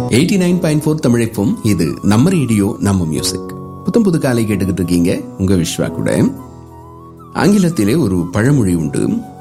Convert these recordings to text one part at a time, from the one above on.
eighty nine point four தமிழைப்பும் இது நம்ம ரேடியோ நம்ம மியூசிக் புத்தம் புது காலை கேட்டுக்கிட்டு இருக்கீங்க உங்க விஸ்வா கூட ஆங்கிலத்திலே ஒரு பழமொழி உண்டு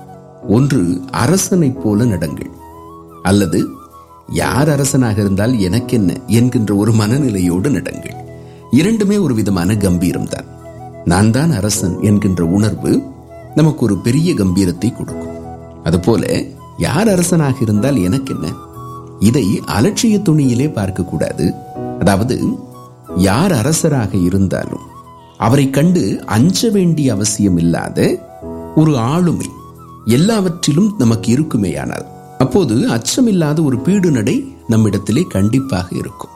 ஒன்று அரசனைப் போல நடங்கள் அல்லது யார் அரசனாக இருந்தால் எனக்கென்ன என்கின்ற ஒரு மனநிலையோடு நடங்கள் இரண்டுமே ஒரு விதமான கம்பீரம் தான் நான் தான் அரசன் என்கின்ற உணர்வு நமக்கு ஒரு பெரிய கம்பீரத்தை கொடுக்கும் அதுபோல யார் அரசனாக இருந்தால் எனக்கென்ன இதை அலட்சிய துணியிலே பார்க்க கூடாது அதாவது யார் அரசராக இருந்தாலும் அவரை கண்டு அஞ்ச வேண்டிய அவசியம் இல்லாத ஒரு ஆளுமை எல்லாவற்றிலும் நமக்கு இருக்குமேயானால் அப்போது அச்சமில்லாத ஒரு பீடு நடை நம்மிடத்திலே கண்டிப்பாக இருக்கும்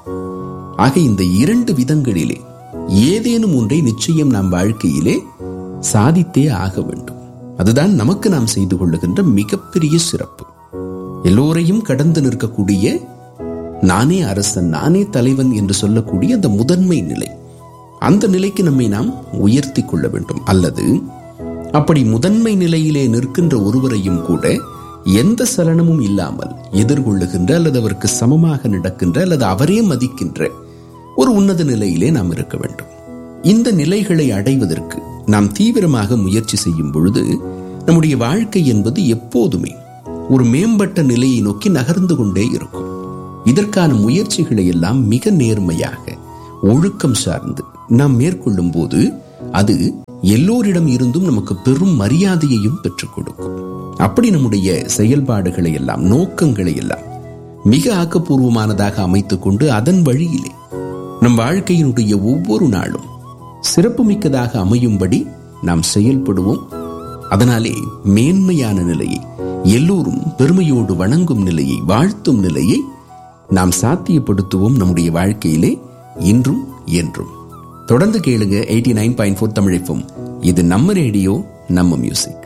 ஆக இந்த இரண்டு விதங்களிலே ஏதேனும் ஒன்றை நிச்சயம் நாம் வாழ்க்கையிலே சாதித்தே ஆக வேண்டும் அதுதான் நமக்கு நாம் செய்து கொள்ளுகின்ற மிகப்பெரிய சிறப்பு எல்லோரையும் கடந்து நிற்கக்கூடிய நானே அரசன் நானே தலைவன் என்று சொல்லக்கூடிய அந்த முதன்மை நிலை அந்த நிலைக்கு நம்மை நாம் உயர்த்தி கொள்ள வேண்டும் அல்லது அப்படி முதன்மை நிலையிலே நிற்கின்ற ஒருவரையும் கூட எந்த சலனமும் இல்லாமல் எதிர்கொள்ளுகின்ற அல்லது அவருக்கு சமமாக நடக்கின்ற அல்லது அவரே மதிக்கின்ற ஒரு உன்னத நிலையிலே நாம் இருக்க வேண்டும் இந்த நிலைகளை அடைவதற்கு நாம் தீவிரமாக முயற்சி செய்யும் பொழுது நம்முடைய வாழ்க்கை என்பது எப்போதுமே ஒரு மேம்பட்ட நிலையை நோக்கி நகர்ந்து கொண்டே இருக்கும் இதற்கான முயற்சிகளை எல்லாம் மிக நேர்மையாக ஒழுக்கம் சார்ந்து நாம் மேற்கொள்ளும் போது அது எல்லோரிடம் இருந்தும் நமக்கு பெரும் மரியாதையையும் பெற்றுக் கொடுக்கும் அப்படி நம்முடைய செயல்பாடுகளை எல்லாம் நோக்கங்களை எல்லாம் மிக ஆக்கப்பூர்வமானதாக அமைத்துக் கொண்டு அதன் வழியிலே நம் வாழ்க்கையினுடைய ஒவ்வொரு நாளும் சிறப்புமிக்கதாக அமையும்படி நாம் செயல்படுவோம் அதனாலே மேன்மையான நிலையை எல்லோரும் பெருமையோடு வணங்கும் நிலையை வாழ்த்தும் நிலையை நாம் சாத்தியப்படுத்துவோம் நம்முடைய வாழ்க்கையிலே இன்றும் என்றும் தொடர்ந்து கேளுங்க எயிட்டி நைன் பாயிண்ட் ஃபோர் தமிழைப்பும் இது நம்ம ரேடியோ நம்ம மியூசிக்